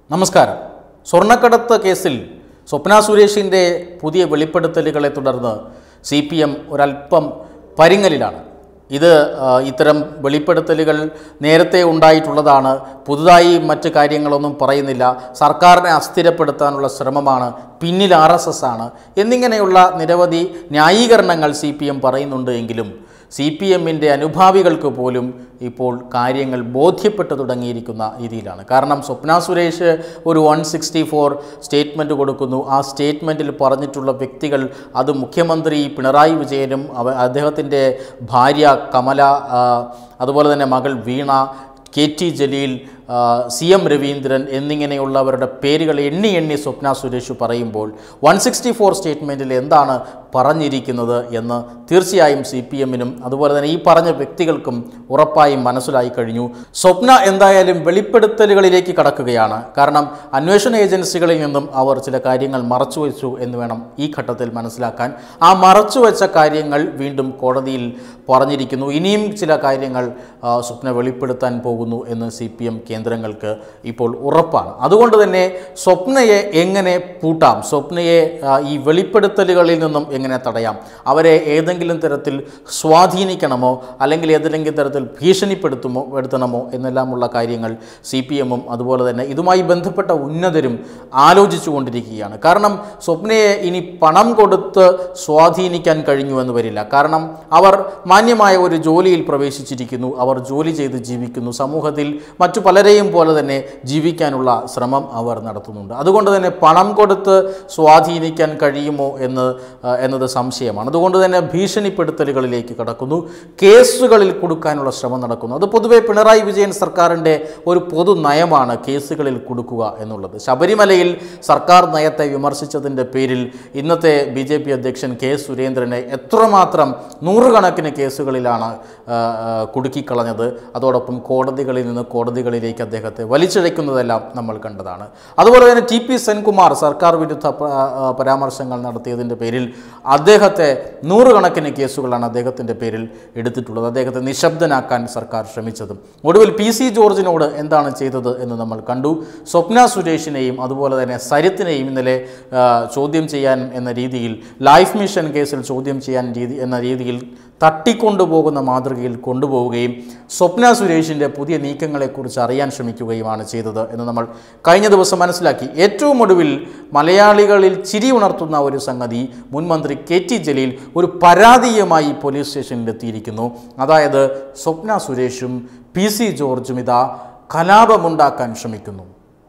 നമസ്കാരം സ്വർണ്ണക്കടത്ത് കേസിൽ സ്വപ്ന സുരേഷിൻ്റെ പുതിയ വെളിപ്പെടുത്തലുകളെ തുടർന്ന് സി പി എം ഒരല്പം പരിങ്ങലിലാണ് ഇത് ആ, ഇത്തരം വെളിപ്പെടുത്തലുകൾ നേരത്തെ ഉണ്ടായിട്ടുള്ളതാണ് പുതുതായി മറ്റ് കാര്യങ്ങളൊന്നും പറയുന്നില്ല സർക്കാരിനെ അസ്ഥിരപ്പെടുത്താനുള്ള ശ്രമമാണ് പിന്നിൽ ആർ എസ് എസ് ആണ് എന്നിങ്ങനെയുള്ള നിരവധി ന്യായീകരണങ്ങൾ സി പി എം പറയുന്നുണ്ട് എങ്കിലും സി പി എമ്മിൻ്റെ അനുഭാവികൾക്ക് പോലും ഇപ്പോൾ കാര്യങ്ങൾ ബോധ്യപ്പെട്ടു തുടങ്ങിയിരിക്കുന്ന രീതിയിലാണ് കാരണം സ്വപ്ന സുരേഷ് ഒരു വൺ സിക്സ്റ്റി ഫോർ സ്റ്റേറ്റ്മെൻറ്റ് കൊടുക്കുന്നു ആ സ്റ്റേറ്റ്മെൻറ്റിൽ പറഞ്ഞിട്ടുള്ള വ്യക്തികൾ അത് മുഖ്യമന്ത്രി പിണറായി വിജയനും അവ അദ്ദേഹത്തിൻ്റെ ഭാര്യ കമല ആ, അതുപോലെ തന്നെ മകൾ വീണ കെ ടി ജലീൽ ആ, സി എം രവീന്ദ്രൻ എന്നിങ്ങനെയുള്ളവരുടെ പേരുകൾ എണ്ണി എണ്ണി സ്വപ്ന സുരേഷ് പറയുമ്പോൾ വൺ സിക്സ്റ്റി ഫോർ സ്റ്റേറ്റ്മെൻറ്റിൽ എന്താണ് പറഞ്ഞിരിക്കുന്നത് എന്ന് തീർച്ചയായും സി പി എമ്മിനും അതുപോലെ തന്നെ ഈ പറഞ്ഞ വ്യക്തികൾക്കും ഉറപ്പായും മനസ്സിലായി കഴിഞ്ഞു സ്വപ്ന എന്തായാലും വെളിപ്പെടുത്തലുകളിലേക്ക് കടക്കുകയാണ് കാരണം അന്വേഷണ ഏജൻസികളിൽ നിന്നും അവർ ചില കാര്യങ്ങൾ മറച്ചുവെച്ചു എന്ന് വേണം ഈ ഘട്ടത്തിൽ മനസ്സിലാക്കാൻ ആ മറച്ചുവെച്ച കാര്യങ്ങൾ വീണ്ടും കോടതിയിൽ പറഞ്ഞിരിക്കുന്നു ഇനിയും ചില കാര്യങ്ങൾ ആ, സ്വപ്ന വെളിപ്പെടുത്താൻ പോകുന്നു എന്ന് സി പി എം കേന്ദ്രങ്ങൾക്ക് ഇപ്പോൾ ഉറപ്പാണ് അതുകൊണ്ട് തന്നെ സ്വപ്നയെ എങ്ങനെ പൂട്ടാം സ്വപ്നയെ ആ, ഈ വെളിപ്പെടുത്തലുകളിൽ നിന്നും എങ്ങനെ തടയാം അവരെ ഏതെങ്കിലും തരത്തിൽ സ്വാധീനിക്കണമോ അല്ലെങ്കിൽ ഏതെങ്കിലും തരത്തിൽ ഭീഷണിപ്പെടുത്തുമോ പെടുത്തണമോ എന്നെല്ലാമുള്ള കാര്യങ്ങൾ സി പി എമ്മും അതുപോലെ തന്നെ ഇതുമായി ബന്ധപ്പെട്ട ഉന്നതരും ആലോചിച്ചു കൊണ്ടിരിക്കുകയാണ് കാരണം സ്വപ്നയെ ഇനി പണം കൊടുത്ത് സ്വാധീനിക്കാൻ കഴിഞ്ഞു എന്ന് വരില്ല കാരണം അവർ മാന്യമായ ഒരു ജോലിയിൽ പ്രവേശിച്ചിരിക്കുന്നു അവർ ജോലി ചെയ്ത് ജീവിക്കുന്നു സമൂഹത്തിൽ മറ്റു പലരെയും പോലെ തന്നെ ജീവിക്കാനുള്ള ശ്രമം അവർ നടത്തുന്നുണ്ട് അതുകൊണ്ട് തന്നെ പണം കൊടുത്ത് സ്വാധീനിക്കാൻ കഴിയുമോ എന്ന് ആ, എന്നത് സംശയമാണ് അതുകൊണ്ട് തന്നെ ഭീഷണിപ്പെടുത്തലുകളിലേക്ക് കടക്കുന്നു കേസുകളിൽ കൊടുക്കാനുള്ള ശ്രമം നടക്കുന്നു അത് പൊതുവെ പിണറായി വിജയൻ സർക്കാരിൻ്റെ ഒരു പൊതു നയമാണ് കേസുകളിൽ കൊടുക്കുക എന്നുള്ളത് ശബരിമലയിൽ സർക്കാർ നയത്തെ വിമർശിച്ചതിൻ്റെ പേരിൽ ഇന്നത്തെ ബി ജെ പി അധ്യക്ഷൻ കെ സുരേന്ദ്രനെ എത്രമാത്രം നൂറുകണക്കിന് കേസുകളിലാണ് ആ, ആ, കുടുക്കിക്കളഞ്ഞത് അതോടൊപ്പം കോടതികളിൽ നിന്ന് കോടതികളിലേക്ക് അദ്ദേഹത്തെ വലിച്ചിഴയ്ക്കുന്നതെല്ലാം നമ്മൾ കണ്ടതാണ് അതുപോലെ തന്നെ ടി പി സെൻകുമാർ സർക്കാർ വിരുദ്ധ പ- ആ, പരാമർശങ്ങൾ നടത്തിയതിൻ്റെ പേരിൽ അദ്ദേഹത്തെ നൂറുകണക്കിന് കേസുകളാണ് അദ്ദേഹത്തിൻ്റെ പേരിൽ എടുത്തിട്ടുള്ളത് അദ്ദേഹത്തെ നിശബ്ദനാക്കാൻ സർക്കാർ ശ്രമിച്ചതും ഒടുവിൽ പി സി ജോർജിനോട് എന്താണ് ചെയ്തത് എന്ന് നമ്മൾ കണ്ടു സ്വപ്ന സുരേഷിനെയും അതുപോലെ തന്നെ സരിത്തിനെയും ഇന്നലെ ആ, ചോദ്യം ചെയ്യാൻ എന്ന രീതിയിൽ ലൈഫ് മിഷൻ കേസിൽ ചോദ്യം ചെയ്യാൻ രീതി എന്ന രീതിയിൽ തട്ടിക്കൊണ്ടുപോകുന്ന മാതൃകയിൽ കൊണ്ടുപോവുകയും സ്വപ്ന സുരേഷിൻ്റെ പുതിയ നീക്കങ്ങളെക്കുറിച്ച് അറിയാൻ ശ്രമിക്കുകയുമാണ് ചെയ്തത് എന്ന് നമ്മൾ കഴിഞ്ഞ ദിവസം മനസ്സിലാക്കി ഏറ്റവും ഒടുവിൽ മലയാളികളിൽ ചിരി ഉണർത്തുന്ന ഒരു സംഗതി മുൻ മന്ത്രി കെ ടി ജലീൽ ഒരു പരാതിയുമായി പോലീസ് സ്റ്റേഷനിൽ എത്തിയിരിക്കുന്നു അതായത് സ്വപ്ന സുരേഷും പി സി ജോർജും ഇതാ കലാപമുണ്ടാക്കാൻ ശ്രമിക്കുന്നു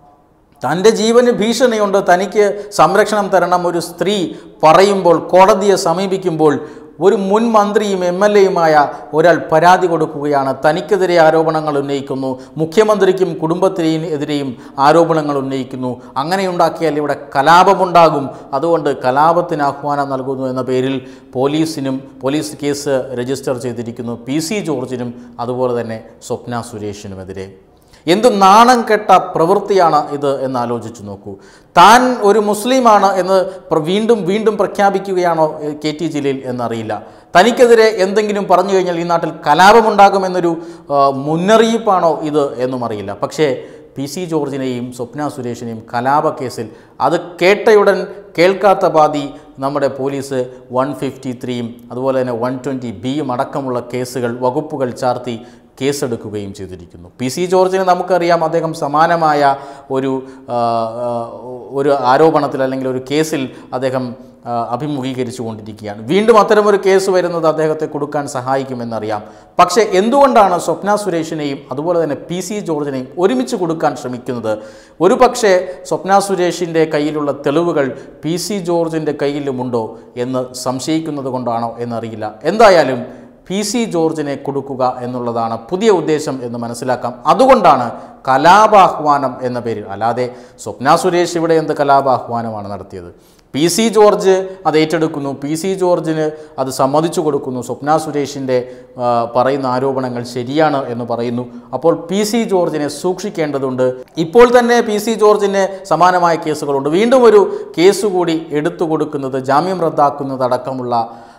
തൻ്റെ ജീവന് ഭീഷണിയുണ്ട് തനിക്ക് സംരക്ഷണം തരണം ഒരു സ്ത്രീ പറയുമ്പോൾ കോടതിയെ സമീപിക്കുമ്പോൾ ഒരു മുൻ മന്ത്രിയും എം എൽ എയുമായ ഒരാൾ പരാതി കൊടുക്കുകയാണ് തനിക്കെതിരെ ആരോപണങ്ങൾ ഉന്നയിക്കുന്നു മുഖ്യമന്ത്രിക്കും കുടുംബത്തിനെയും എതിരെയും ആരോപണങ്ങൾ ഉന്നയിക്കുന്നു അങ്ങനെയുണ്ടാക്കിയാൽ ഇവിടെ കലാപമുണ്ടാകും അതുകൊണ്ട് കലാപത്തിന് ആഹ്വാനം നൽകുന്നു എന്ന പേരിൽ പോലീസിനും പോലീസ് കേസ് രജിസ്റ്റർ ചെയ്തിരിക്കുന്നു പി സി ജോർജിനും അതുപോലെ തന്നെ സ്വപ്ന സുരേഷിനുമെതിരെ എന്ത് നാണം കെട്ട പ്രവൃത്തിയാണ് ഇത് എന്ന് ആലോചിച്ചു നോക്കൂ താൻ ഒരു മുസ്ലിമാണ് എന്ന് പ്ര- വീണ്ടും വീണ്ടും പ്രഖ്യാപിക്കുകയാണോ എ, കെ ടി ജലീൽ എന്നറിയില്ല തനിക്കെതിരെ എന്തെങ്കിലും പറഞ്ഞു കഴിഞ്ഞാൽ ഈ നാട്ടിൽ കലാപമുണ്ടാകുമെന്നൊരു ആ, മുന്നറിയിപ്പാണോ ഇത് എന്നും അറിയില്ല പക്ഷേ പി സി ജോർജിനെയും സ്വപ്ന സുരേഷിനെയും കലാപക്കേസിൽ അത് കേട്ടയുടൻ കേൾക്കാത്ത പാതി നമ്മുടെ പോലീസ് വൺ ഫിഫ്റ്റി ത്രീയും അതുപോലെ തന്നെ വൺ ട്വൻറ്റി ബിയും അടക്കമുള്ള കേസുകൾ വകുപ്പുകൾ ചാർത്തി കേസെടുക്കുകയും ചെയ്തിരിക്കുന്നു പി സി ജോർജിന് നമുക്കറിയാം അദ്ദേഹം സമാനമായ ഒരു ആ, ആ, ഒരു ആരോപണത്തിൽ അല്ലെങ്കിൽ ഒരു കേസിൽ അദ്ദേഹം ആ, അഭിമുഖീകരിച്ചു കൊണ്ടിരിക്കുകയാണ് വീണ്ടും അത്തരമൊരു കേസ് വരുന്നത് അദ്ദേഹത്തെ കൊടുക്കാൻ സഹായിക്കുമെന്നറിയാം പക്ഷേ എന്തുകൊണ്ടാണ് സ്വപ്ന സുരേഷിനെയും അതുപോലെ തന്നെ പി സി ജോർജിനെയും ഒരുമിച്ച് കൊടുക്കാൻ ശ്രമിക്കുന്നത് ഒരു പക്ഷേ സ്വപ്ന സുരേഷിൻ്റെ കയ്യിലുള്ള തെളിവുകൾ പി സി ജോർജിൻ്റെ കയ്യിലുമുണ്ടോ എന്ന് സംശയിക്കുന്നത് കൊണ്ടാണോ എന്നറിയില്ല എന്തായാലും പി സി ജോർജിനെ കൊടുക്കുക എന്നുള്ളതാണ് പുതിയ ഉദ്ദേശം എന്ന് മനസ്സിലാക്കാം അതുകൊണ്ടാണ് കലാപാഹ്വാനം എന്ന പേരിൽ അല്ലാതെ സ്വപ്ന സുരേഷ് ഇവിടെ എന്ത് കലാപാഹ്വാനമാണ് നടത്തിയത് പി സി ജോർജ് അത് ഏറ്റെടുക്കുന്നു പി സി ജോർജിന് അത് സമ്മതിച്ചു കൊടുക്കുന്നു സ്വപ്ന സുരേഷിൻ്റെ ആ, പറയുന്ന ആരോപണങ്ങൾ ശരിയാണ് എന്ന് പറയുന്നു അപ്പോൾ പി സി ജോർജിനെ സൂക്ഷിക്കേണ്ടതുണ്ട് ഇപ്പോൾ തന്നെ പി സി ജോർജിന് സമാനമായ കേസുകളുണ്ട് വീണ്ടും ഒരു കേസ് കൂടി എടുത്തു കൊടുക്കുന്നത് ജാമ്യം റദ്ദാക്കുന്നതടക്കമുള്ള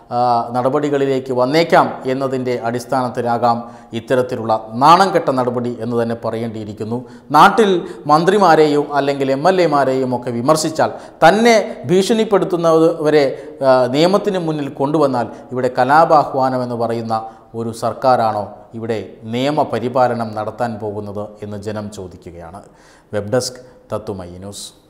ആ, നടപടികളിലേക്ക് വന്നേക്കാം എന്നതിൻ്റെ അടിസ്ഥാനത്തിലാകാം ഇത്തരത്തിലുള്ള നാണം കെട്ട നടപടി എന്ന് തന്നെ പറയേണ്ടിയിരിക്കുന്നു നാട്ടിൽ മന്ത്രിമാരെയും അല്ലെങ്കിൽ എം എൽ എമാരെയും ഒക്കെ വിമർശിച്ചാൽ തന്നെ ഭീഷണിപ്പെടുത്തുന്നവരെ ആ, നിയമത്തിന് മുന്നിൽ കൊണ്ടുവന്നാൽ ഇവിടെ കലാപാഹ്വാനം എന്ന് പറയുന്ന ഒരു സർക്കാരാണോ ഇവിടെ നിയമപരിപാലനം നടത്താൻ പോകുന്നത് എന്ന് ജനം ചോദിക്കുകയാണ് വെബ് ഡെസ്ക് തത്തുമൈ ന്യൂസ്